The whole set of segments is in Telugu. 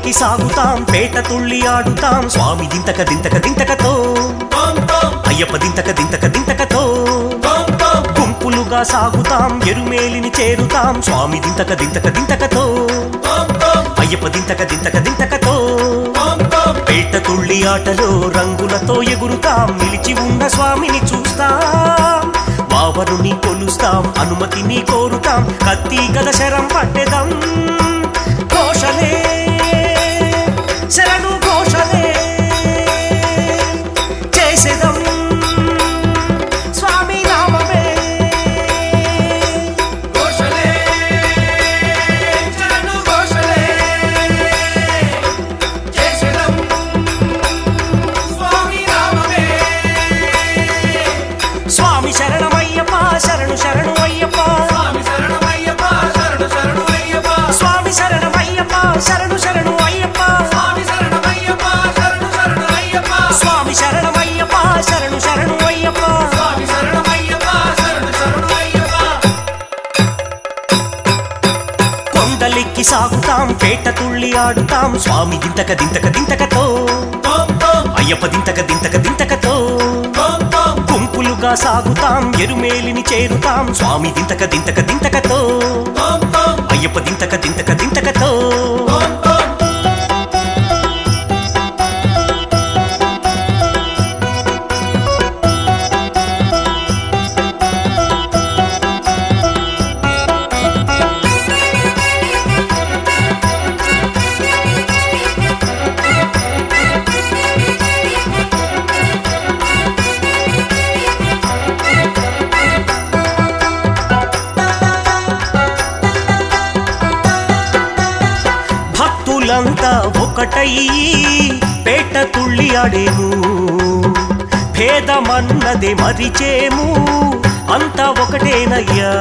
కొండలెక్కి సాగుతాం పేట తుళ్ళి ఆడుతాం స్వామి దింతక దింతక దింతకతో అయ్యప్ప దింతక దింతక దింతకతో గుంపులుగా సాగుతాం ఎరుమేలిని చేరుతాం స్వామి దింతక దింతక దింతకతో అయ్యప్ప దింతక దింతక దింతకతో పేట తుళ్ళి ఆటలో రంగులతో ఎగురుతాం నిలిచి ఉన్న స్వామిని చూస్తాం వావరుని కొలుస్తాం అనుమతిని కోరుతాం కత్తి గద శరం పట్టెదం ఘోషలే శరణు ఘోషలే చేసేదం స్వామి నామమే ఘోషలే చరణు ఘోషలే చేసేదం స్వామి నామమే స్వామి శరణమయ్యప్ప శరణు శరణు అయ్యప్ప స్వామి శరణమయ్యప్ప శరణు శరణు అయ్యప్ప స్వామి శరణమయ్యప్ప శరణు శరణు అయ్యప్ప స్వామి శరణమయ్యప్ప శరణు శరణు అయ్యప్ప స్వామి శరణమయ్యప్ప శరణు శరణు అయ్యప్ప స్వామి శరణమయ్యప్ప శరణు శరణు అయ్యప్ప కొండలెక్కి సాగుతాం పేట తుళ్ళి ఆడుతాం స్వామి దింతక దింతక దింతకతో అయ్యప్ప దింతక దింతక దింతకతో గుంపులుగా సాగుతాం ఎరుమేలిని చేరుతాం స్వామి దింతక దింతక దింతకతో అయ్యప్ప దింతక దింతక దింతకతో భక్తులంతా ఒకటై పేట తుళ్ళి ఆడేము భేదమన్నదే మరిచేము అంతా ఒకటేనయ్యా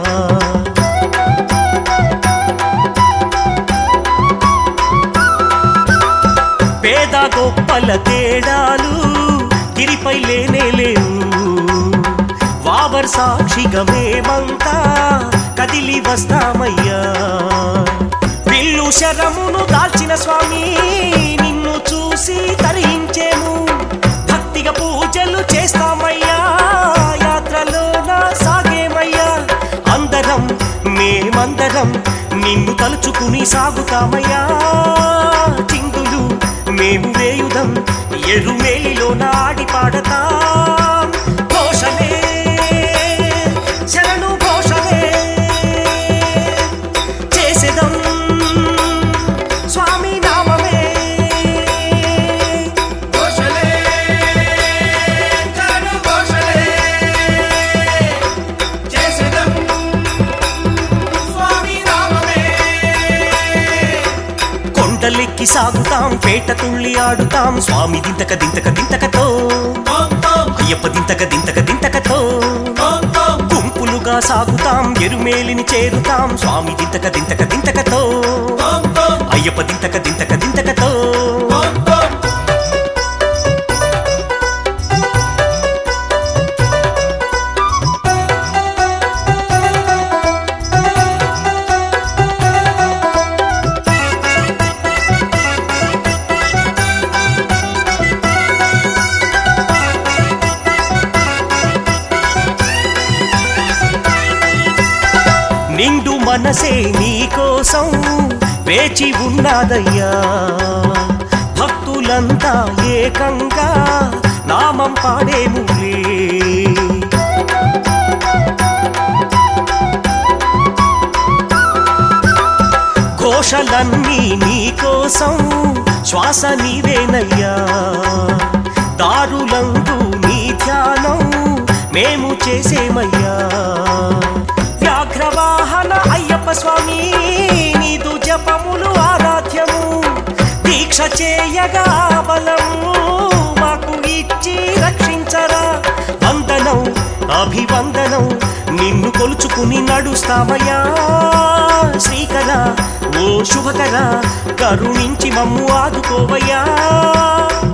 పేద గొప్పల తేడాలు గిరిపై లేనే లేవు వావర్ సాక్షిగా మేమంతా కదిలి వస్తామయ్యా విల్లు శరమును దాల్చిన స్వామి నిన్ను చూసి తరించేము భక్తిగా పూజలు చేస్తామయ్యా యాత్రలోన సాగేమయ్యా అందరం మేమందరం నిన్ను తలుచుకుని సాగుతామయ్యా చిందులు మేము వేయుదం ఎరుమేలిలోన ఆడి పాడతాం ఘోషలే శరణు ఘోషలే చేసేదం స్వామి నామమే ఘోషలే చరణు ఘోషలే చేసేదం స్వామి నామమే కొండలెక్కి సాగుతాం పేట తుళ్ళి ఆడుతాం స్వామి దింతక దింతక దింతకతో అయ్యప్ప దింతక దింతక దింతకతో గుంపులుగా సాగుతాం ఎరుమేలిని చేరుతాం స్వామి దింతక దింతక దింతకతో అయ్యప్ప దింతక దింతక దింతకతో నిండు మనసే నీకోసం వేచి ఉన్నాదయ్యా భక్తులంతా ఏకంగా నామం పాడేములే ఘోషలన్నీ నీకోసం శ్వాస నీవేనయ్యా దారులందు నీ ధ్యానం మేము చేసేమయ్యా వ్యాఘ్రవాహన అయ్యప్ప స్వామి నీదు జపములు ఆరాధ్యము దీక్ష చేయగా బలము మాకు ఇచ్చి రక్షించరా వందనం అభివందనం నిన్ను కొలుచుకుని నడుస్తామయ్యా శ్రీకర ఓ శుభకర కరుణించి మమ్ము ఆదుకోవయ్యా